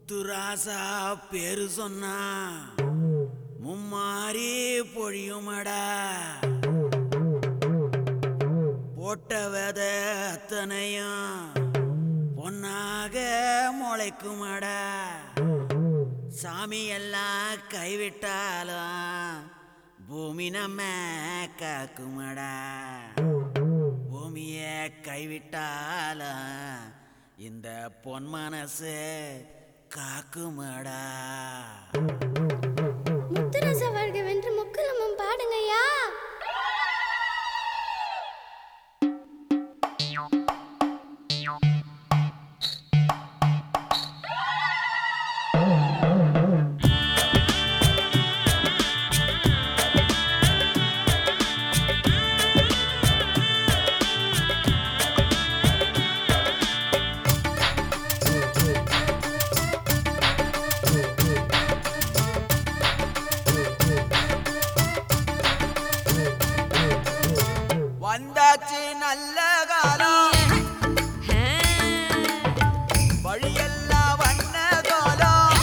முத்துராசா பேரு சொன்னா மும்மாரி பொழியுமடா போட்ட வித அத்தனையும் பொன்னாக முளைக்குமடா சாமி எல்லாம் கைவிட்டாலும் பூமி நம்ம காக்குமடா பூமிய கைவிட்டாலும் இந்த பொன் மனசு காக்குமடா முத்துரச வாழ்க வென்று முக்குலமும் பாடுங்கய்யா வந்தாச்சு நல்ல காலம் வழியெல்லாம் வண்ண காலம்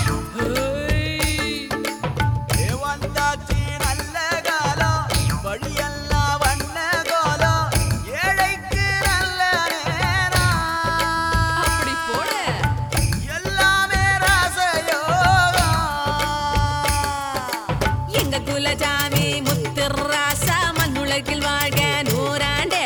ஏ வந்தாச்சு நல்ல காலம் வழியெல்லாம் வண்ண காலம் ஏழைக்கு நல்ல நேரம் அப்படி போடு எல்லாமே ராசயோகம் எங்க குலஜாமி முத்துராசா மண்ணுலகில் வாழ்க நூறாண்டே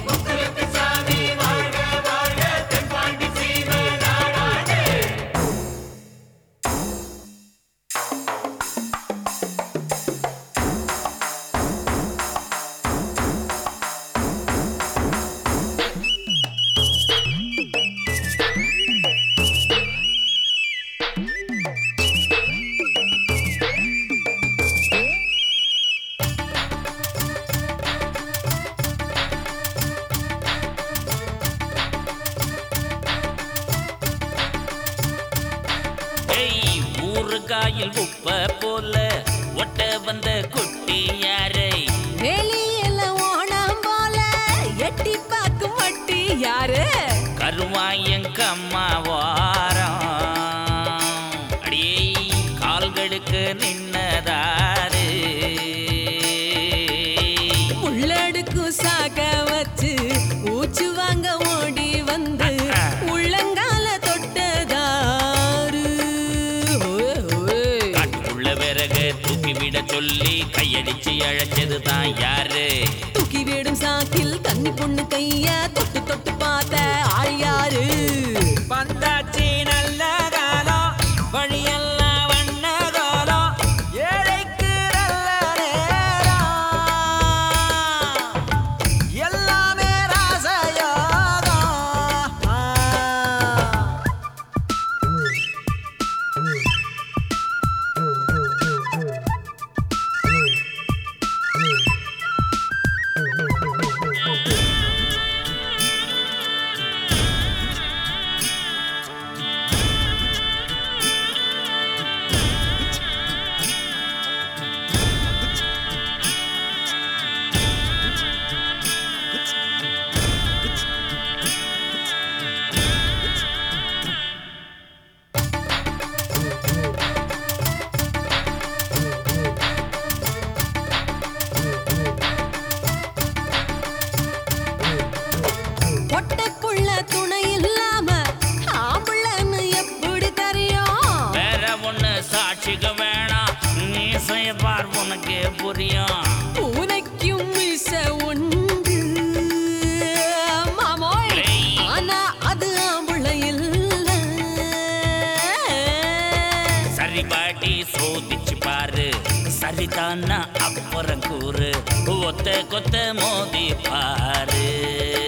ஏய் ஊறுகாயில் உப்ப போல ஒட்ட வந்த குட்டி யாரை வெளியில ஓணம் போல எட்டி பார்க்கும் வட்டி யாரு கருவாயங்கம்மா வாரம் அடியே கால்களுக்கு நின்னதாரு உள்ளடுக்கும் சாக்க வச்சு ஊச்சு வாங்க ஓடி வந்து உள்ளங்கால தொட்டதாரு ஓய், ஓய். காட்டுக்குள்ள விறகு தூக்கி விட சொல்லி கையடிச்சு அழைச்சது தான் யாரு தூக்கி விடும் சாக்கில் கன்னி பொண்ணு கைய தொட்டு தொட்டு பார்த்த ஆள் யாரு வந்தாச்சு நல்ல காலம் வழியெல்லாம் வண்ண காலம் ஏழைக்கு நல்ல நேரம் எல்லாமே ராசயோகம் ஒட்டக்குள்ள துணை இல்லாம ஆம்பளன்னு எப்படி தெரியும் வேற ஒண்ணு சாட்சிக்க வேணாம் நீ செய்வார் உனக்கு புரியும் பூனைக்கும் மீச உண்டு மாமோய் ஏய். ஆனா அது ஆம்பளை இல்ல சரி பாட்டி சோதிச்சு பாரு சரிதானா அப்புறம் கூறு ஒத்த கொத்த மோதி பாரு